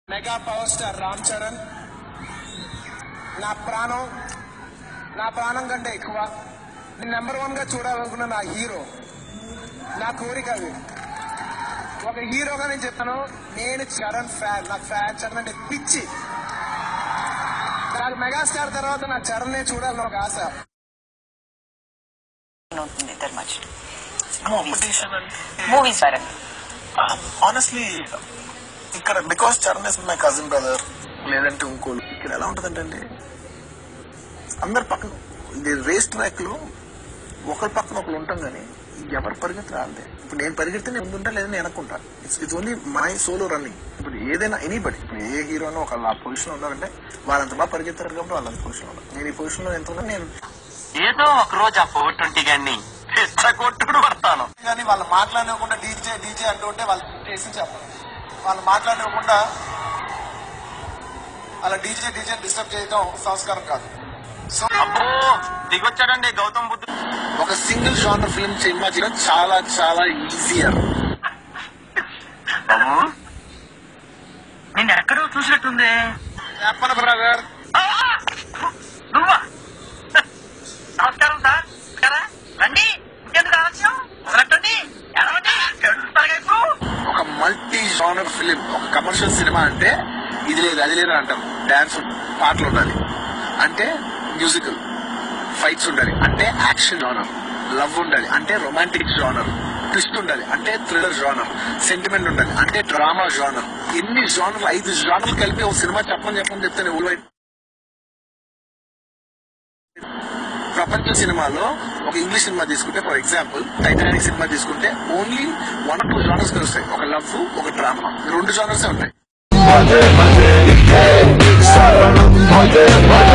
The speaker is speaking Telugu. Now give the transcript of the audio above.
Mega power star Ram Charan నా ప్రాణం నా ప్రాణం కంటే ఎక్కువ నేను నెంబర్ వన్ గా చూడాలనుకున్న నా హీరో నా కోరిక అది ఒక హీరోగా నేను చెప్పాను నేను చరణ్ ఫ్యాన్ నా ఫ్యాన్ చరణ్ అంటే పిచ్చి నాకు మెగాస్టార్ తర్వాత నా చరణ్ చూడాలని ఒక ఆశ ఉంటుంది ఇద్దరు మధ్యలో కాంపిటీషన్ అంటే మూవీస్ పరంగా ఆనెస్ట్లీ ఇక్కడ because Charan is my cousin brother లేదంటే ఇంకోళ్ళు ఇక్కడ ఎలా ఉంటదంటే అండి అందరు పక్కన ఇది రేస్ ట్రాక్ లో ఒకరి పక్కన ఒకరు ఉంటాం కానీ ఎవరు పరిగెత్తి రాలే ఇప్పుడు నేను పరిగెడితే నేను ముందుంటా లేదా నేను వెనక్కుంటా it's it's only my solo running ఇప్పుడు ఏదైనా ఎనీబడి ఇప్పుడు ఏ హీరోనో ఒక ఆ పొజిషన్ ఉన్నారంటే వాళ్ళంత బాగా పరిగెత్తారు కాబట్టి వాళ్ళంత పొజిషన్ ఉన్నారు నేను ఈ పొజిషన్ లో ఎంత ఉన్నా నేను ఏదో ఒక రోజు ఆ ఫోర్ ట్వంటీ గాన్ని కొట్టుడు పడతాను కానీ వాళ్ళు మాట్లాడనివ్వకుండా డీజే డీజే అంటూ ఉంటే వాళ్ళు చేసి చెప్పాలి వాళ్ళు మాట్లాడనివ్వకుండా అలా డీజే డీజే డిస్టర్బ్ చేయడం సంస్కారం కాదు సో అబ్బో దిగొచ్చాడండి గౌతమ్ బుద్ధుడు ఒక సింగిల్ జానర్ ఫిల్మ్ సినిమా చేయడం చాలా చాలా ఈజియర్ బాబు నేను ఎక్కడో చూసినట్టుంది చెప్పను బ్రదర్ ఆ! నువ్వా నమస్కారం సార్ కదా రండి ఇంకెందుకు ఆలస్యం మొదలెట్టండి ఎడవండి చెడుతారుగా ఇప్పుడు ఒక మల్టీ జానర్ ఫిలిం ఒక కమర్షియల్ సినిమా అంటే ఇది లేదు అది లేదు అంటాం డాన్స్ పాటలు ఉండాలి అంటే మ్యూజికల్ ఫైట్స్ ఉండాలి అంటే యాక్షన్ జానర్ లవ్ ఉండాలి అంటే రొమాంటిక్ జానర్ ట్విస్ట్ ఉండాలి అంటే థ్రిల్లర్ జానర్ సెంటిమెంట్ ఉండాలి అంటే డ్రామా జానర్ ఎన్ని జానర్లు ఐదు జానర్లు కలిపి ఒక సినిమా చెప్పని చెప్పని చెప్తాను ఊళ్ళో ప్రపంచ సినిమాలో ఒక ఇంగ్లీష్ సినిమా తీసుకుంటే ఫర్ ఎగ్జాంపుల్ టైటానిక్ సినిమా తీసుకుంటే ఓన్లీ వన్ టూ జానర్స్ కలుస్తాయి ఒక లవ్ ఒక డ్రామా రెండు జానర్స్ ఉంటాయి Mother, mother, yeah. Sarvanam, mother, mother.